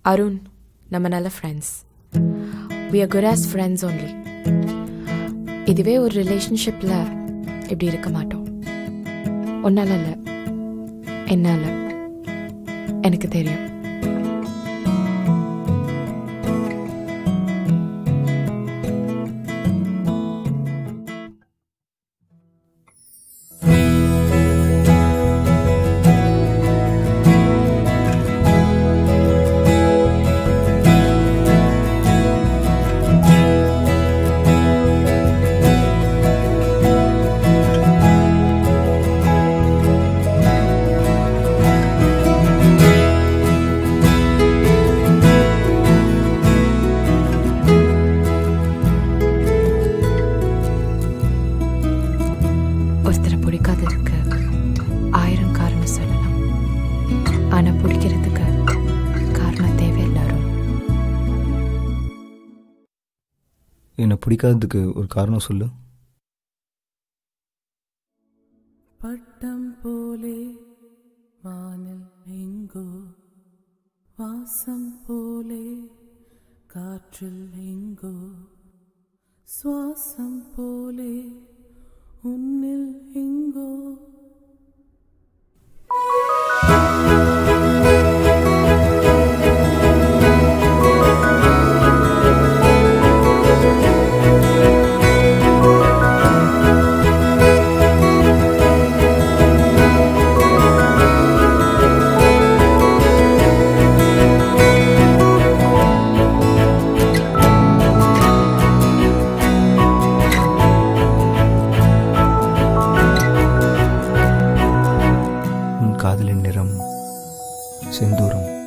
அருண் நம்ம நல்ல friends we are good as friends only இதுவே ஒரு ரிலேஷன்ஷிப்பில் இப்படி இருக்க மாட்டோம் ஒன்னால இல்லை என்னால எனக்கு தெரியும் ஒருத்தரை பிடிக்காததுக்கு ஆயிரம் காரணம் சொல்லலாம் ஆனா பிடிக்கிறதுக்கு காரணம் தேவையில்லை அருண் என்னை பிடிக்காததுக்கு ஒரு காரணம் சொல்லு பட்டம் போலே வானில் எங்கோ வாசம் போலே காற்றில் எங்கோ சுவாசம் போலே உன்னில் எங்கோ உன் காதலின் நிறம் செந்தூரம்